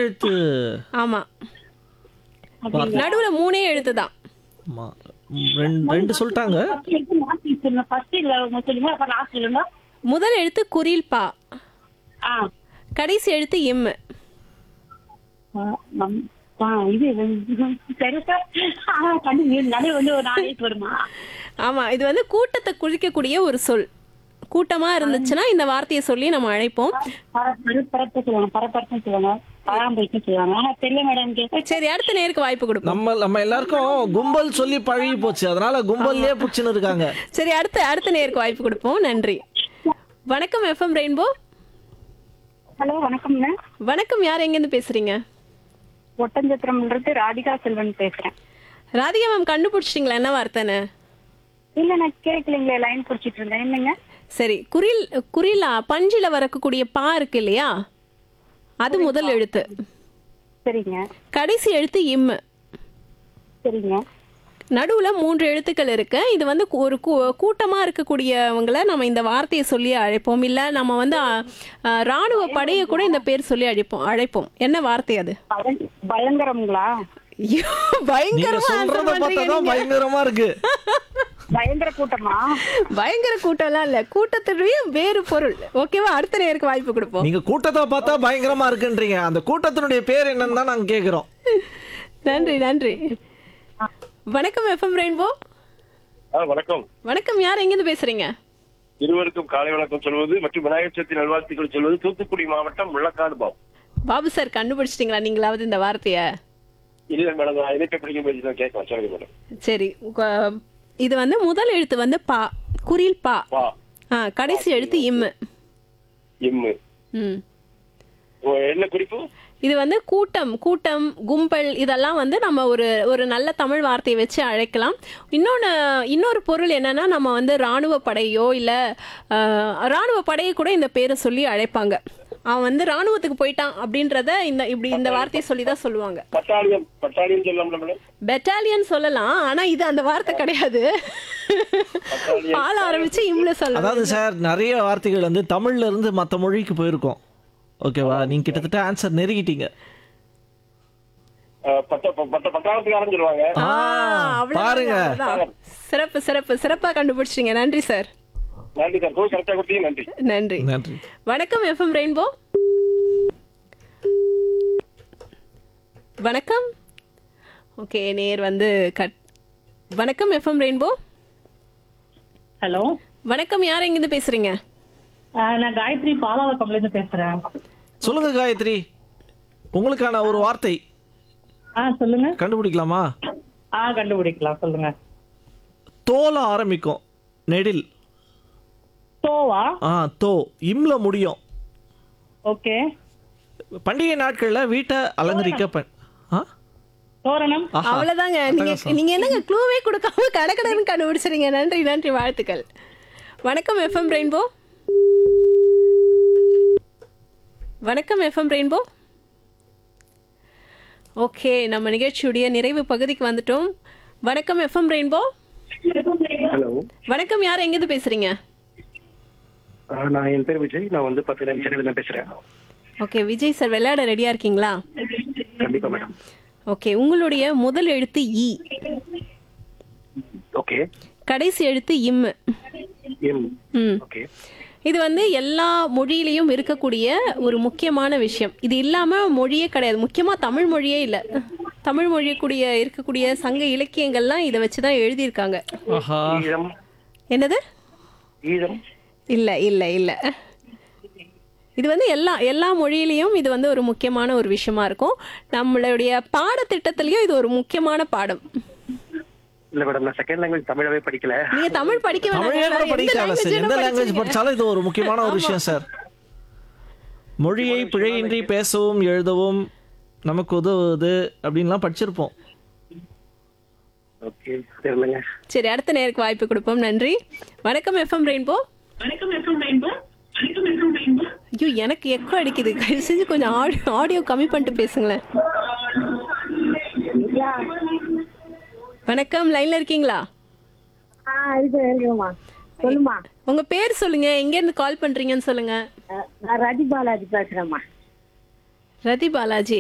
எழுத்து ஆமா நடுவுல மூணே எழுத்து தான் ஆமா. ரெண்டு ரெண்டு சொல்லிட்டாங்க ஃபர்ஸ்ட் இல்ல உங்க சொல்லுங்க அப்புறம் லாஸ்ட் சொல்லுங்க முதல் எழுத்து குரில் பா ஆ கடைசி எழுத்து இம் ஆ, நம்- ஆ, இது சரி சார் கண்டு நடுவு வந்து ஒரு நாலு எழுத்து வருமா ஆமா இது வந்து கூட்டத்தை குறிக்கக்கூடிய ஒரு சொல் கூட்டமா இருந்துச்சுன்னா இந்த வார்த்தையை சொல்லி நம்ம அழைப்போம் பரப்பரப்பு சொல்லுவாங்க பரப்பரப்பு சொல்லுவாங்க பராம்பரிப்பு சொல்லுவாங்க ஆனா தெரியல மேடம் கேட்க சரி அடுத்த நேருக்கு வாய்ப்பு கொடுப்போம் நம்ம நம்ம எல்லாருக்கும் கும்பல் சொல்லி பழகி போச்சு அதனால கும்பல்லே புடிச்சுன்னு இருக்காங்க சரி அடுத்த அடுத்த நேருக்கு வாய்ப்பு கொடுப்போம் நன்றி வணக்கம் எஃப்எம் ரெயின்போ ஹலோ வணக்கம்ங்க வணக்கம் யார் எங்கேருந்து பேசுறீங்க ஒட்டஞ்சத்திரம்ன்றது ராதிகா செல்வன் பேசுறேன் ராதிகா மேம் கண்டுபிடிச்சிட்டிங்களா என்ன வார்த்தைன்னு இல்ல நான் கேட்கலீங்களே லைன் பிடிச்சிட்டு இருந்தேன் என்னங்க சரி குரில் குரிலா பஞ்சில வரக்கூடிய பா இருக்கு இல்லையா அது முதல் எழுத்து சரிங்க கடைசி எழுத்து இம் சரிங்க நடுவுல மூன்று எழுத்துக்கள் இருக்கு இது வந்து கு- ஒரு கூ- கூட்டமா இருக்கக்கூடியவங்கள நம்ம இந்த வார்த்தையை சொல்லி அழைப்போம் இல்ல நம்ம வந்து அ, அ, ராணுவ படையை கூட இந்த பேர் சொல்லி அழைப்போம் அழைப்போம் என்ன வார்த்தை அது பயங்- பயங்கரம்ங்களா ஐயோ, நீங்க பயங்கரமா answer சொல்றத பண்றீங்க பார்த்தாதான் நீங்க. பயங்கரமா இருக்கு பயங்கர கூட்டமா பயங்கர கூட்டம்லாம் இல்ல கூட்டத்துடைய வேறு பொருள் ஓகேவா அடுத்த நேருக்கு வாய்ப்பு கொடுப்போம் நீங்க கூட்டத்தை பார்த்தா பயங்கரமா இருக்குன்றீங்க அந்த கூட்டத்தினுடைய பேர் என்னன்னு தான் நாங்க கேக்குறோம் நன்றி நன்றி வணக்கம் எஃப்எம் ரெயின்போ ஆ வணக்கம் வணக்கம் யார் எங்கிருந்து பேசுறீங்க இருவருக்கும் காலை வணக்கம் சொல்வது மற்றும் விநாயகர் சதுர்த்தி நல்வாழ்த்துக்கள் சொல்வது தூத்துக்குடி மாவட்டம் முள்ளக்காடு பாவம் பாபு சார் கண்டுபிடிச்சிட்டீங்களா நீங்களாவது இந்த வார்த்தைய இல்ல மேடம் நான் இணைப்பை பிடிக்க பேசி தான் கேட்கலாம் சொல்லுங்க மேடம் சரி உங்க- இது வந்து முதல் எழுத்து வந்து பா குரில் பா வா ஆ கடைசி எழுத்து இம்மு எம்மு ம் ஓ, என்ன குறிப்பு இது வந்து கூட்டம் கூட்டம் கும்பல் இதெல்லாம் வந்து நம்ம ஒரு ஒரு நல்ல தமிழ் வார்த்தையை வச்சு அழைக்கலாம் இன்னொன்று இன்னொரு பொருள் என்னன்னா நம்ம வந்து ராணுவ படையோ இல்லை ராணுவ படையை கூட இந்த பேரை சொல்லி அழைப்பாங்க அவன் வந்து ராணுவத்துக்கு போயிட்டான் அப்படின்றத இந்த இப்படி இந்த வார்த்தையை சொல்லி தான் சொல்லுவாங்க பட்டாளியம் பட்டாளியம் சொல்லலாம்ல மேடம் பெட்டாலியன் சொல்லலாம் ஆனா இது அந்த வார்த்தை கிடையாது பால் ஆரம்பிச்சு இம்ல சொல்லலாம் அதாவது சார் நிறைய வார்த்தைகள் வந்து தமிழ்ல இருந்து மத்த மொழிக்கு போயிருக்கோம் ஓகேவா நீங்க கிட்டத்தட்ட ஆன்சர் நெருங்கிட்டீங்க ஆ, பட்ட பட்ட பட்டாளத்துக்காரன் சொல்லுவாங்க ஆ, ஆ, அவ்வளவுதாங்க, பாருங்க. அவ்வளவுதான். சிறப்பு சிறப்பு சிறப்பா கண்டுபிடிச்சிட்டீங்க நன்றி சார் நன்றி சார் போய் கரெக்டா கொடுத்தீங்க நன்றி நன்றி நன்றி வணக்கம் எஃப்எம் ரெயின்போ வணக்கம் ஓகே நேர் வந்து கட் வணக்கம் எஃப்எம் ரெயின்போ ஹலோ வணக்கம் யார் எங்கிருந்து பேசுறீங்க நான் காயத்ரி பாலாவக்கம்ல இருந்து பேசுறேன் சொல்லுங்க காயத்ரி உங்களுக்கான ஒரு வார்த்தை ஆ சொல்லுங்க கண்டுபிடிக்கலாமா ஆ கண்டுபிடிக்கலாம் சொல்லுங்க தோல ஆரம்பிக்கும் நெடில் தோவா ஆ தோ இம்ல முடியும் ஓகே பண்டிகை நாட்கள்ல வீட்டை அலங்கரிக்க பண் ஆ தோரணம் ஆஹா. அவ்வளவுதாங்க நீங்க நீங்க என்னங்க க்ளூவே கொடுக்காம கடகடன்னு கண்டுபிடிச்சிருங்க நன்றி நன்றி வாழ்த்துக்கள் வணக்கம் எஃப்எம் ரெயின்போ வணக்கம் எஃப்எம் ரெயின்போ ஓகே நம்ம நிகழ்ச்சியுடைய நிறைவு பகுதிக்கு வந்துட்டோம் வணக்கம் எஃப்எம் ரெயின்போ ஹலோ வணக்கம் யார் எங்கிருந்து பேசுறீங்க நான் என் பேர் விஜய் நான் வந்து பத்து சென்னையில தான் பேசுறேன் ஓகே விஜய் சார் விளையாட ரெடியா இருக்கீங்களா கண்டிப்பா மேடம் ஓகே உங்களுடைய முதல் எழுத்து இ ஓகே கடைசி எழுத்து இம்மு எம் ம் ஓகே இது வந்து எல்லா மொழியிலையும் இருக்கக்கூடிய ஒரு முக்கியமான விஷயம் இது இல்லாம மொழியே கிடையாது முக்கியமா தமிழ் மொழியே இல்ல தமிழ் மொழி கூடிய இருக்கக்கூடிய சங்க இலக்கியங்கள்லாம் இதை வச்சுதான் எழுதியிருக்காங்க ஆஹா ஈழம் என்னது ஈழம் இல்ல இல்ல இல்ல இது வந்து எல்லா எல்லா மொழியிலையும் இது வந்து ஒரு முக்கியமான ஒரு விஷயமா இருக்கும் நம்மளுடைய பாடத்திட்டத்திலயும் இது ஒரு முக்கியமான பாடம் இல்ல மேடம் நான் செகண்ட் லாங்குவேஜ் தமிழாவே படிக்கல நீங்க தமிழ் படிக்க வேணாம். தமிழே வேற கூட எந்த படிக்கலாம் language சார் எந்த வேணா லாங்குவேஜ் படிச்சுக்கங்க. படிச்சாலும் இது ஒரு முக்கியமான ஒரு விஷயம் சார் மொழியை பிழையின்றி பேசவும் எழுதவும் நமக்கு உதவுது அப்படின்லாம் படிச்சிருப்போம் ஓகே தெரியலங்க சரி அடுத்த நேருக்கு வாய்ப்பு கொடுப்போம் நன்றி வணக்கம் எஃப்எம் ரெயின்போ ஐயோ எனக்கு எக்கோ அடிக்குது தயவு செஞ்சு கொஞ்சம் ஆடியோ ஆடியோ கம்மி பண்ணிட்டு பேசுங்களேன் வணக்கம் லைன்ல இருக்கீங்களா ஆ இருக்கு இருக்குமா சொல்லுமா உங்க பேர் சொல்லுங்க எங்க இருந்து கால் பண்றீங்கன்னு சொல்லுங்க நான் ரதி பாலாஜி பேசுறேம்மா ரதி பாலாஜி